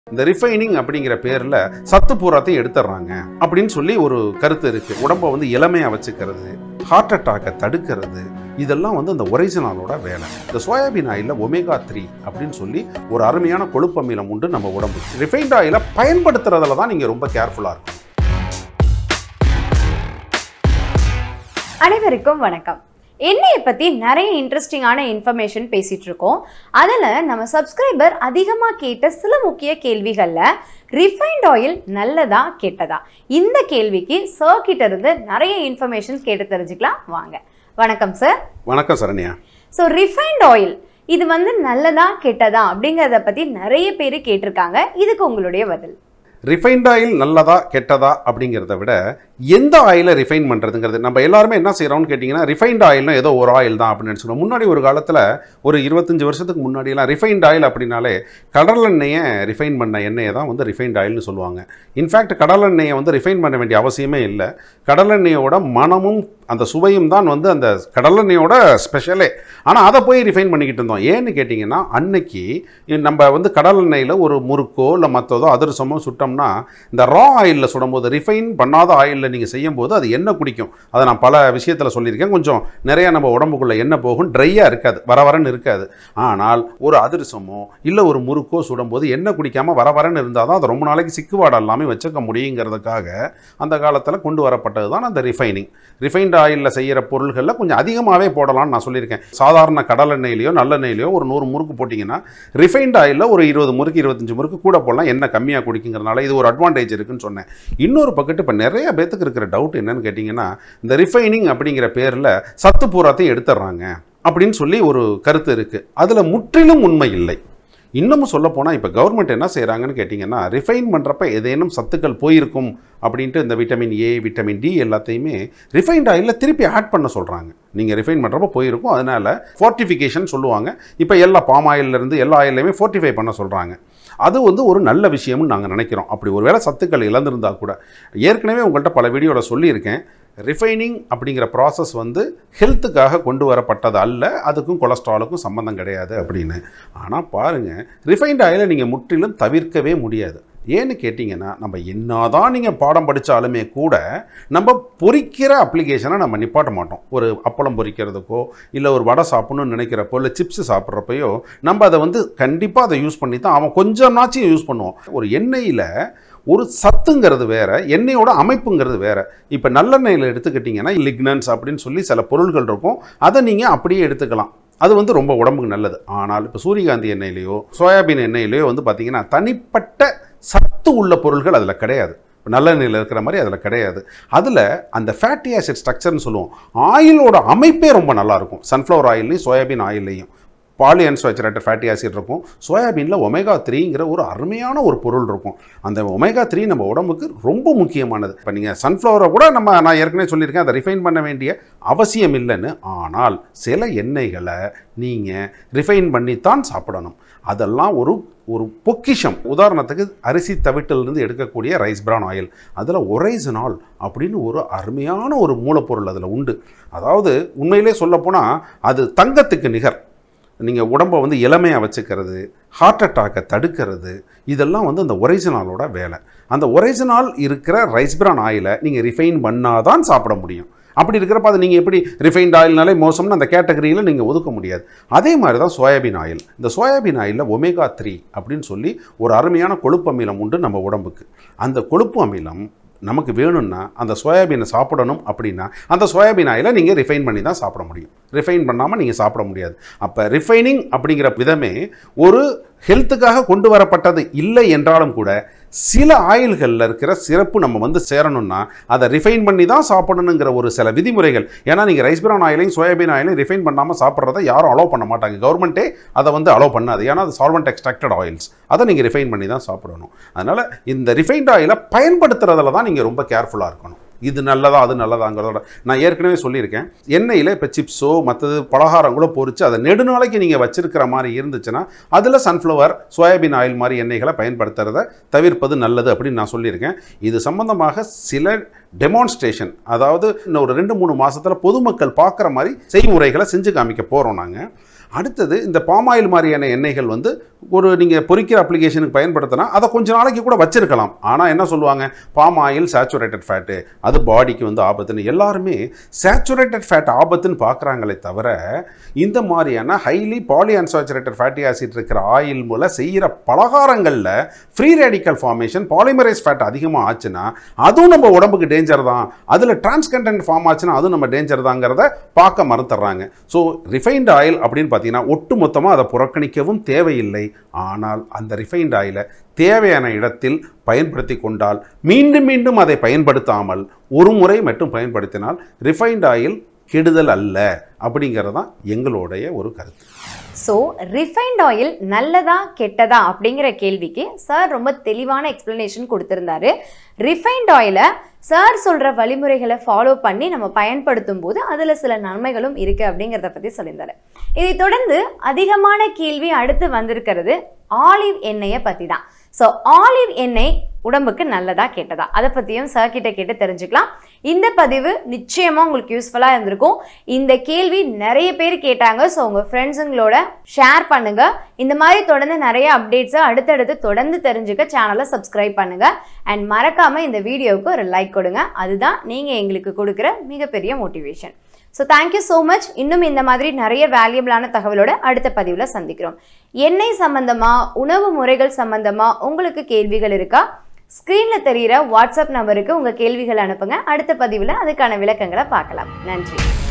இந்த ரிஃபைனிங் அப்படிங்கிற பேர்ல சத்து பூராத்தையும் எடுத்துடுறாங்க அப்படின்னு சொல்லி ஒரு கருத்து இருக்கு உடம்ப வந்து இளமையா வச்சுக்கிறது ஹார்ட் அட்டாக்கை தடுக்கிறது இதெல்லாம் வந்து அந்த ஒரிஜினலோட வேலை இந்த சோயாபீன் ஆயில ஒமேகா த்ரீ அப்படின்னு சொல்லி ஒரு அருமையான கொழுப்பமிலம் உண்டு நம்ம உடம்பு ரிஃபைண்ட் ஆயில பயன்படுத்துறதுல தான் நீங்க ரொம்ப கேர்ஃபுல்லா இருக்கும் அனைவருக்கும் வணக்கம் எண்ணெயை பற்றி நிறைய இன்ட்ரெஸ்டிங்கான இன்ஃபர்மேஷன் பேசிகிட்டு இருக்கோம் அதில் நம்ம சப்ஸ்கிரைபர் அதிகமாக கேட்ட சில முக்கிய கேள்விகளில் ரிஃபைண்ட் ஆயில் நல்லதா கெட்டதா இந்த கேள்விக்கு சார் கிட்ட இருந்து நிறைய இன்ஃபர்மேஷன் கேட்டு தெரிஞ்சுக்கலாம் வாங்க வணக்கம் சார் வணக்கம் சரண்யா ஸோ ரிஃபைண்ட் ஆயில் இது வந்து நல்லதா கெட்டதா அப்படிங்கிறத பற்றி நிறைய பேர் கேட்டிருக்காங்க இதுக்கு உங்களுடைய பதில் ரிஃபைண்ட் ஆயில் நல்லதா கெட்டதா அப்படிங்கிறத விட எந்த ஆயிலை ரிஃபைன் பண்ணுறதுங்கிறது நம்ம எல்லாருமே என்ன செய்கிறோம்னு கேட்டிங்கன்னா ரிஃபைண்ட் ஆயில்னா ஏதோ ஒரு ஆயில் தான் அப்படின்னு நினச்சிக்கணும் முன்னாடி ஒரு காலத்தில் ஒரு இருபத்தஞ்சு வருஷத்துக்கு முன்னாடியெல்லாம் ரிஃபைண்ட் ஆயில் அப்படின்னாலே கடலெண்ணெயை ரிஃபைன் பண்ண எண்ணெயை தான் வந்து ரிஃபைண்ட் ஆயில்னு சொல்லுவாங்க இன்ஃபேக்ட் கடலெண்ணெயை வந்து ரிஃபைன் பண்ண வேண்டிய அவசியமே இல்லை கடலெண்ணெயோட மனமும் அந்த சுவையும் தான் வந்து அந்த கடலெண்ணெயோட ஸ்பெஷலே ஆனால் அதை போய் ரிஃபைன் பண்ணிக்கிட்டு இருந்தோம் ஏன்னு கேட்டிங்கன்னா அன்னைக்கு நம்ம வந்து கடலெண்ணெயில் ஒரு முறுக்கோ இல்லை மற்றதோ அதிரசமோ சுட்டோம்னா இந்த ரா ஆயிலில் சுடும்போது ரிஃபைன் பண்ணாத ஆயிலில் நீங்கள் செய்யும்போது அது எண்ணெய் குடிக்கும் அதை நான் பல விஷயத்தில் சொல்லியிருக்கேன் கொஞ்சம் நிறைய நம்ம உடம்புக்குள்ளே எண்ணெய் போகும் ட்ரையாக இருக்காது வர வரன்னு இருக்காது ஆனால் ஒரு அதிரசமோ இல்லை ஒரு முறுக்கோ சுடும்போது எண்ணெய் குடிக்காமல் வர வரன்னு இருந்தால் தான் அது ரொம்ப நாளைக்கு சிக்குவாடு எல்லாமே வச்சுக்க முடியுங்கிறதுக்காக அந்த காலத்தில் கொண்டு வரப்பட்டது தான் அந்த ரிஃபைனிங் ரிஃபைன்ட் ஆயிலில் செய்கிற பொருள்களில் கொஞ்சம் அதிகமாகவே போடலாம்னு நான் சொல்லியிருக்கேன் சாதாரண கடலெண்ணெயிலையோ நல்லெண்ணெயிலையோ ஒரு நூறு முறுக்கு போட்டிங்கன்னா ரிஃபைன்ட் ஆயிலில் ஒரு இருபது முறுக்கு இருபத்தஞ்சு முறுக்கு கூட போடலாம் எண்ணெய் கம்மியாக குடிக்குங்கிறதுனால இது ஒரு அட்வான்டேஜ் இருக்குன்னு சொன்னேன் இன்னொரு பக்கத்து இப்போ நிறைய பேத்துக்கு இருக்கிற டவுட் என்னன்னு கேட்டிங்கன்னா இந்த ரிஃபைனிங் அப்படிங்கிற பேரில் சத்து பூராத்தையும் எடுத்துடுறாங்க அப்படின்னு சொல்லி ஒரு கருத்து இருக்குது அதில் முற்றிலும் உண்மை இல்லை இன்னமும் சொல்ல போனால் இப்போ கவர்மெண்ட் என்ன செய்கிறாங்கன்னு கேட்டிங்கன்னா ரிஃபைன் பண்ணுறப்ப ஏதேனும் சத்துக்கள் போயிருக்கும் அப்படின்ட்டு இந்த விட்டமின் ஏ விட்டமின் டி எல்லாத்தையுமே ரிஃபைன்ட் ஆயிலில் திருப்பி ஆட் பண்ண சொல்கிறாங்க நீங்கள் ரிஃபைன் பண்ணுறப்ப போயிருக்கும் அதனால் ஃபோர்ட்டிஃபிகேஷன் சொல்லுவாங்க இப்போ எல்லா பாம் ஆயிலிருந்து எல்லா ஆயிலையுமே ஃபோர்ட்டிஃபை பண்ண சொல்கிறாங்க அது வந்து ஒரு நல்ல விஷயம்னு நாங்கள் நினைக்கிறோம் அப்படி ஒரு வேளை சத்துக்கள் இழந்திருந்தால் கூட ஏற்கனவே உங்கள்கிட்ட பல வீடியோவில் சொல்லியிருக்கேன் ரிஃபைனிங் அப்படிங்கிற ப்ராசஸ் வந்து ஹெல்த்துக்காக கொண்டு வரப்பட்டது அல்ல அதுக்கும் கொலஸ்ட்ராலுக்கும் சம்மந்தம் கிடையாது அப்படின்னு ஆனால் பாருங்கள் ரிஃபைண்ட் ஆயிலை நீங்கள் முற்றிலும் தவிர்க்கவே முடியாது ஏன்னு கேட்டிங்கன்னா நம்ம என்னதான் நீங்கள் பாடம் படித்தாலுமே கூட நம்ம பொரிக்கிற அப்ளிகேஷனை நம்ம நிப்பாட்ட மாட்டோம் ஒரு அப்பளம் பொரிக்கிறதுக்கோ இல்லை ஒரு வடை சாப்பிடணும்னு நினைக்கிறப்போ இல்லை சிப்ஸ் சாப்பிட்றப்பையோ நம்ம அதை வந்து கண்டிப்பாக அதை யூஸ் பண்ணி தான் அவன் கொஞ்சம்னாச்சும் யூஸ் பண்ணுவோம் ஒரு எண்ணெயில் ஒரு சத்துங்கிறது வேற எண்ணெயோட அமைப்புங்கிறது வேற இப்போ நல்லெண்ணெயில் எடுத்துக்கிட்டிங்கன்னா லிக்னன்ஸ் அப்படின்னு சொல்லி சில பொருள்கள் இருக்கும் அதை நீங்கள் அப்படியே எடுத்துக்கலாம் அது வந்து ரொம்ப உடம்புக்கு நல்லது ஆனால் இப்போ சூரியகாந்தி எண்ணெயிலையோ சோயாபீன் எண்ணெயிலையோ வந்து பார்த்திங்கன்னா தனிப்பட்ட சத்து உள்ள பொருள்கள் அதில் கிடையாது இப்போ நல்லெண்ணெயில் இருக்கிற மாதிரி அதில் கிடையாது அதில் அந்த ஃபேட்டி ஆசிட் ஸ்ட்ரக்சர்னு சொல்லுவோம் ஆயிலோட அமைப்பே ரொம்ப நல்லாயிருக்கும் சன்ஃப்ளவர் ஆயில்லையும் சோயாபீன் ஆயில்லையும் பாலி அன்சாச்சுரேட்டட் ஃபேட்டி ஆசிட் இருக்கும் சோயாபீனில் ஒமேகா த்ரீங்கிற ஒரு அருமையான ஒரு பொருள் இருக்கும் அந்த ஒமேகா த்ரீ நம்ம உடம்புக்கு ரொம்ப முக்கியமானது இப்போ நீங்கள் சன்ஃப்ளவரை கூட நம்ம நான் ஏற்கனவே சொல்லியிருக்கேன் அதை ரிஃபைன் பண்ண வேண்டிய அவசியம் இல்லைன்னு ஆனால் சில எண்ணெய்களை நீங்கள் ரிஃபைன் பண்ணித்தான் சாப்பிடணும் அதெல்லாம் ஒரு ஒரு பொக்கிஷம் உதாரணத்துக்கு அரிசி தவிட்டிலிருந்து எடுக்கக்கூடிய ரைஸ் பிரான் ஆயில் அதில் ஒரைசனால் அப்படின்னு ஒரு அருமையான ஒரு மூலப்பொருள் அதில் உண்டு அதாவது உண்மையிலே சொல்லப்போனால் அது தங்கத்துக்கு நிகர் நீங்கள் உடம்பை வந்து இளமையாக வச்சுக்கிறது ஹார்ட் அட்டாக்கை தடுக்கிறது இதெல்லாம் வந்து அந்த ஒரிஜினலோட வேலை அந்த ஒரிஜினல் இருக்கிற ரைஸ் பிரான் ஆயிலை நீங்கள் ரிஃபைன் பண்ணாதான் சாப்பிட முடியும் அப்படி இருக்கிறப்ப அதை நீங்கள் எப்படி ரிஃபைன்ட் ஆயில்னாலே மோசம்னு அந்த கேட்டகரியில் நீங்கள் ஒதுக்க முடியாது அதே மாதிரி தான் சோயாபீன் ஆயில் இந்த சோயாபீன் ஆயிலில் ஒமேகா த்ரீ அப்படின்னு சொல்லி ஒரு அருமையான கொழுப்பு அமிலம் உண்டு நம்ம உடம்புக்கு அந்த கொழுப்பு அமிலம் நமக்கு வேணும்னா அந்த சோயாபீனை சாப்பிடணும் அப்படின்னா அந்த சோயாபீன் ஆயிலை நீங்கள் ரிஃபைன் பண்ணி தான் சாப்பிட முடியும் ரிஃபைன் பண்ணாமல் நீங்கள் சாப்பிட முடியாது அப்போ ரிஃபைனிங் அப்படிங்கிற விதமே ஒரு ஹெல்த்துக்காக கொண்டு வரப்பட்டது இல்லை என்றாலும் கூட சில ஆயில்களில் இருக்கிற சிறப்பு நம்ம வந்து சேரணும்னா அதை ரிஃபைன் பண்ணி தான் சாப்பிடணுங்கிற ஒரு சில விதிமுறைகள் ஏன்னா நீங்கள் ரைஸ் பிரான் ஆயிலையும் சோயாபீன் ஆயிலையும் ரிஃபைன் பண்ணாமல் சாப்பிட்றத யாரும் அலோவ் பண்ண மாட்டாங்க கவர்மெண்ட்டே அதை வந்து அலோவ் பண்ணாது ஏன்னா அது சால்வெண்ட் எக்ஸ்ட்ராக்டட் ஆயில்ஸ் அதை நீங்கள் ரிஃபைன் பண்ணி தான் சாப்பிடணும் அதனால் இந்த ரிஃபைன்ட் ஆயிலை பயன்படுத்துறதுல தான் நீங்கள் ரொம்ப கேர்ஃபுல்லாக இருக்கணும் இது நல்லதா அது நல்லதாங்கிறதோட நான் ஏற்கனவே சொல்லியிருக்கேன் எண்ணெயில் இப்போ சிப்ஸோ மற்றது பலகாரங்களோ பொரித்து அதை நெடுநாளைக்கு நீங்கள் வச்சிருக்கிற மாதிரி இருந்துச்சுன்னா அதில் சன்ஃப்ளவர் சோயாபீன் ஆயில் மாதிரி எண்ணெய்களை பயன்படுத்துறத தவிர்ப்பது நல்லது அப்படின்னு நான் சொல்லியிருக்கேன் இது சம்பந்தமாக சில டெமான்ஸ்ட்ரேஷன் அதாவது இன்னும் ஒரு ரெண்டு மூணு மாசத்துல பொதுமக்கள் பார்க்குற மாதிரி செய்முறைகளை செஞ்சு காமிக்க போகிறோம் நாங்கள் அடுத்தது இந்த பாம் ஆயில் மாதிரியான எண்ணெய்கள் வந்து ஒரு நீங்கள் பொரிக்கிற அப்ளிகேஷனுக்கு பயன்படுத்தினா அதை கொஞ்ச நாளைக்கு கூட வச்சிருக்கலாம் ஆனால் என்ன சொல்லுவாங்க பாம் ஆயில் சேச்சுரேட்டட் ஃபேட்டு அது பாடிக்கு வந்து ஆபத்துன்னு எல்லாருமே சேச்சுரேட்டட் ஃபேட் ஆபத்துன்னு பார்க்குறாங்களே தவிர இந்த மாதிரியான highly poly unsaturated fatty acid இருக்கிற ஆயில் மூலம் செய்கிற பலகாரங்களில் free radical formation polymerise fat அதிகமாக ஆச்சுன்னா அதுவும் நம்ம உடம்புக்கு டேஞ்சர் தான் அதில் டிரான்ஸ் கண்டென்ட் ஃபார்ம் ஆச்சுன்னா அதுவும் நம்ம டேஞ்சர் தாங்கிறத பார்க்க மறுத்துறாங்க ஸோ ரிஃபைன்ட் ஆயில் அப்படின்னு பார்த்தீங்கன்னா ஒட்டு மொத்தமாக அதை புறக்கணிக்கவும் தேவையில்லை ஆனால் அந்த ரிஃபைன்ட் ஆயிலை தேவையான இடத்தில் பயன்படுத்தி கொண்டால் மீண்டும் மீண்டும் அதை பயன்படுத்தாமல் ஒரு முறை மட்டும் பயன்படுத்தினால் ரிஃபைன்ட் ஆயில் கெடுதல் அல்ல அப்படிங்கிறது தான் எங்களுடைய ஒரு கருத்து ஸோ ரிஃபைண்ட் ஆயில் நல்லதா கெட்டதா அப்படிங்கிற கேள்விக்கு சார் ரொம்ப தெளிவான எக்ஸ்பிளனேஷன் கொடுத்துருந்தாரு ரிஃபைண்ட் ஆயிலை சார் சொல்கிற வழிமுறைகளை ஃபாலோ பண்ணி நம்ம பயன்படுத்தும் போது அதில் சில நன்மைகளும் இருக்குது அப்படிங்கிறத பற்றி சொல்லியிருந்தாரு இதை தொடர்ந்து அதிகமான கேள்வி அடுத்து வந்திருக்கிறது ஆலிவ் எண்ணெயை பற்றி தான் ஸோ ஆலிவ் எண்ணெய் உடம்புக்கு நல்லதா கெட்டதா அதை பற்றியும் சார் கிட்ட கேட்டு தெரிஞ்சுக்கலாம் இந்த பதிவு நிச்சயமாக உங்களுக்கு யூஸ்ஃபுல்லாக இருந்திருக்கும் இந்த கேள்வி நிறைய பேர் கேட்டாங்க ஸோ உங்கள் ஃப்ரெண்ட்ஸுங்களோட ஷேர் பண்ணுங்க இந்த மாதிரி தொடர்ந்து நிறைய அப்டேட்ஸை அடுத்தடுத்து தொடர்ந்து தெரிஞ்சுக்க சேனலை சப்ஸ்கிரைப் பண்ணுங்க அண்ட் மறக்காம இந்த வீடியோவுக்கு ஒரு லைக் கொடுங்க அதுதான் நீங்கள் எங்களுக்கு கொடுக்குற மிகப்பெரிய motivation so thank you so much இன்னும் இந்த மாதிரி நிறைய வேல்யூபிளான தகவலோட அடுத்த பதிவில் சந்திக்கிறோம் எண்ணெய் சம்பந்தமா உணவு முறைகள் சம்பந்தமா உங்களுக்கு கேள்விகள் இருக்கா ஸ்க்ரீனில் தெரிகிற வாட்ஸ்அப் நம்பருக்கு உங்கள் கேள்விகள் அனுப்புங்க அடுத்த பதிவில் அதுக்கான விளக்கங்களை பார்க்கலாம் நன்றி